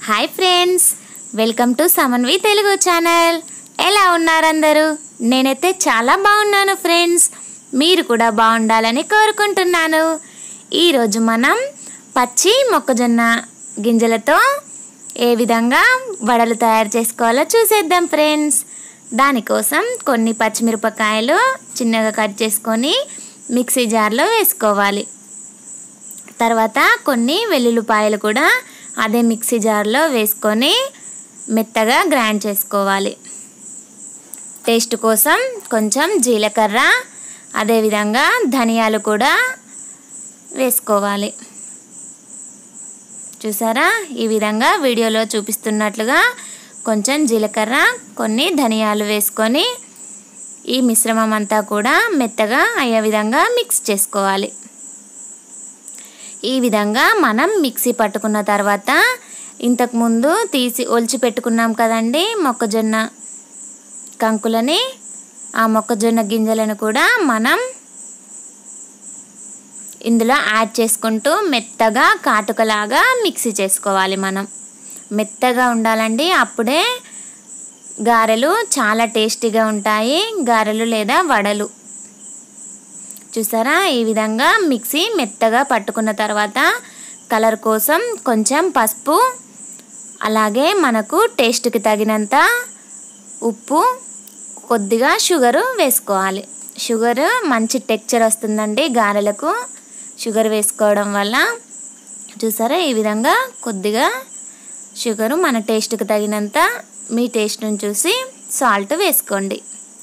hi friends welcome to Samanvi Telugu channel ఎలా ఉన్నారు అందరూ నేనైతే చాలా బాగున్నాను ఫ్రెండ్స్ మీరు కూడా బాగుండాలని కోరుకుంటున్నాను ఈరోజు మనం పచ్చి మొక్కజొన్న గింజలతో ఏ విధంగా వడలు తయారు చేసుకోవాలో చూసేద్దాం ఫ్రెండ్స్ దానికోసం కొన్ని పచ్చిమిరపకాయలు చిన్నగా కట్ చేసుకొని మిక్సీ జార్లో వేసుకోవాలి తర్వాత కొన్ని వెల్లుల్లిపాయలు కూడా అదే మిక్సీ జార్లో వేసుకొని మెత్తగా గ్రైండ్ చేసుకోవాలి టేస్ట్ కోసం కొంచెం జీలకర్ర అదేవిధంగా ధనియాలు కూడా వేసుకోవాలి చూసారా ఈ విధంగా వీడియోలో చూపిస్తున్నట్లుగా కొంచెం జీలకర్ర కొన్ని ధనియాలు వేసుకొని ఈ మిశ్రమం అంతా కూడా మెత్తగా అయ్యే విధంగా మిక్స్ చేసుకోవాలి ఈ విధంగా మనం మిక్సీ పట్టుకున్న తర్వాత ఇంతకుముందు తీసి ఒలిచి పెట్టుకున్నాం కదండి మొక్కజొన్న కంకులని ఆ మొక్కజొన్న గింజలను కూడా మనం ఇందులో యాడ్ చేసుకుంటూ మెత్తగా కాటుకలాగా మిక్సీ చేసుకోవాలి మనం మెత్తగా ఉండాలండి అప్పుడే గారెలు చాలా టేస్టీగా ఉంటాయి గారెలు లేదా వడలు చూసారా ఈ విధంగా మిక్సీ మెత్తగా పట్టుకున్న తర్వాత కలర్ కోసం కొంచెం పసుపు అలాగే మనకు టేస్ట్కి తగినంత ఉప్పు కొద్దిగా షుగరు వేసుకోవాలి షుగర్ మంచి టెక్చర్ వస్తుందండి గారెలకు షుగర్ వేసుకోవడం వల్ల చూసారా ఈ విధంగా కొద్దిగా షుగరు మన టేస్ట్కి తగినంత మీ టేస్ట్ని చూసి సాల్ట్ వేసుకోండి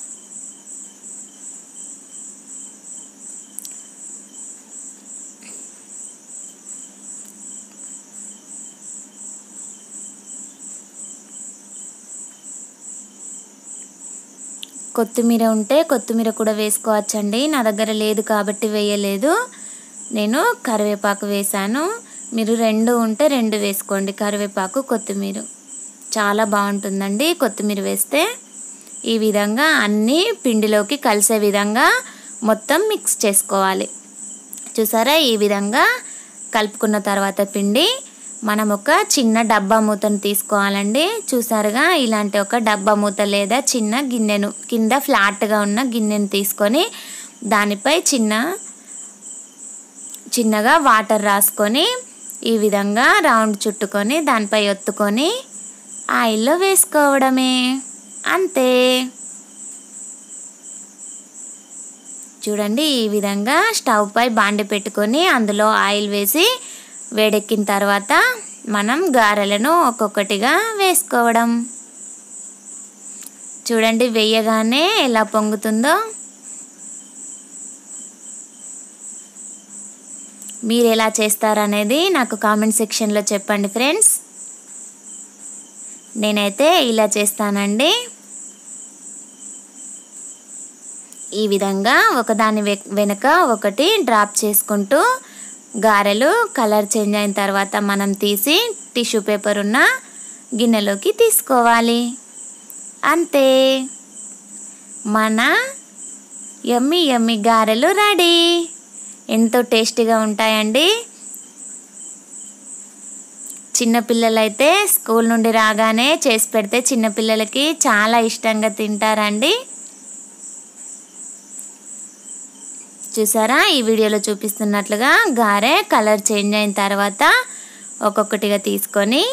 కొత్తిమీర ఉంటే కొత్తిమీర కూడా వేసుకోవచ్చండి నా దగ్గర లేదు కాబట్టి వేయలేదు నేను కరివేపాకు వేశాను మీరు రెండు ఉంటే రెండు వేసుకోండి కరివేపాకు కొత్తిమీర చాలా బాగుంటుందండి కొత్తిమీర వేస్తే ఈ విధంగా అన్నీ పిండిలోకి కలిసే విధంగా మొత్తం మిక్స్ చేసుకోవాలి చూసారా ఈ విధంగా కలుపుకున్న తర్వాత పిండి మనం ఒక చిన్న డబ్బా మూతను తీసుకోవాలండి చూసారుగా ఇలాంటి ఒక డబ్బా మూత లేదా చిన్న గిన్నెను కింద ఫ్లాట్గా ఉన్న గిన్నెను తీసుకొని దానిపై చిన్న చిన్నగా వాటర్ రాసుకొని ఈ విధంగా రౌండ్ చుట్టుకొని దానిపై ఒత్తుకొని ఆయిల్లో వేసుకోవడమే అంతే చూడండి ఈ విధంగా స్టవ్ పై బాండి పెట్టుకొని అందులో ఆయిల్ వేసి వేడెక్కిన తర్వాత మనం గారెలను ఒక్కొక్కటిగా వేసుకోవడం చూడండి వేయగానే ఎలా పొంగుతుందో మీరు ఎలా చేస్తారనేది నాకు కామెంట్ సెక్షన్లో చెప్పండి ఫ్రెండ్స్ నేనైతే ఇలా చేస్తానండి ఈ విధంగా ఒకదాని వెనుక ఒకటి డ్రాప్ చేసుకుంటూ గారెలు కలర్ చేంజ్ అయిన తర్వాత మనం తీసి టిష్యూ పేపర్ ఉన్న గిన్నెలోకి తీసుకోవాలి అంతే మన ఎమ్మి ఎమ్మి గారెలు రెడీ ఎంతో టేస్టీగా ఉంటాయండి చిన్నపిల్లలైతే స్కూల్ నుండి రాగానే చేసి పెడితే చిన్నపిల్లలకి చాలా ఇష్టంగా తింటారండి చూసారా ఈ వీడియోలో చూపిస్తున్నట్లుగా గారె కలర్ చేంజ్ అయిన తర్వాత ఒక్కొక్కటిగా తీసుకొని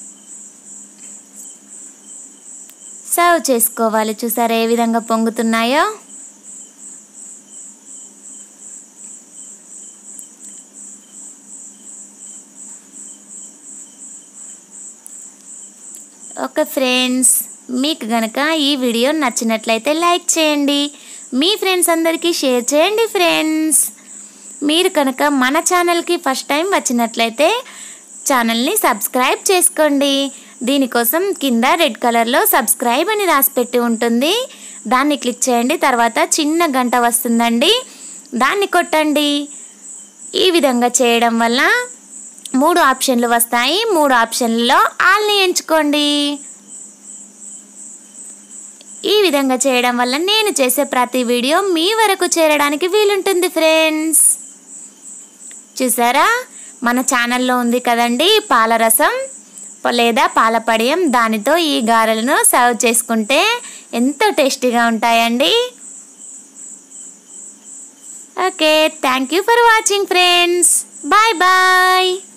సర్వ్ చేసుకోవాలి చూసారా ఏ విధంగా పొంగుతున్నాయో ఓకే ఫ్రెండ్స్ మీకు గనక ఈ వీడియో నచ్చినట్లయితే లైక్ చేయండి మీ ఫ్రెండ్స్ అందరికీ షేర్ చేయండి ఫ్రెండ్స్ మీరు కనుక మన ఛానల్కి ఫస్ట్ టైం వచ్చినట్లయితే ఛానల్ని సబ్స్క్రైబ్ చేసుకోండి దీనికోసం కింద రెడ్ కలర్లో సబ్స్క్రైబ్ అని రాసిపెట్టి ఉంటుంది దాన్ని క్లిక్ చేయండి తర్వాత చిన్న గంట వస్తుందండి దాన్ని కొట్టండి ఈ విధంగా చేయడం వల్ల మూడు ఆప్షన్లు వస్తాయి మూడు ఆప్షన్లలో ఆల్ని ఎంచుకోండి ఈ విధంగా చేయడం వల్ల నేను చేసే ప్రతి వీడియో మీ వరకు చేరడానికి వీలుంటుంది ఫ్రెండ్స్ చూసారా మన ఛానల్లో ఉంది కదండి పాలరసం ప- లేదా పాలపడియం దానితో ఈ గారెలను సర్వ్ చేసుకుంటే ఎంతో టేస్టీగా ఉంటాయండి okay thank you for watching friends bye bye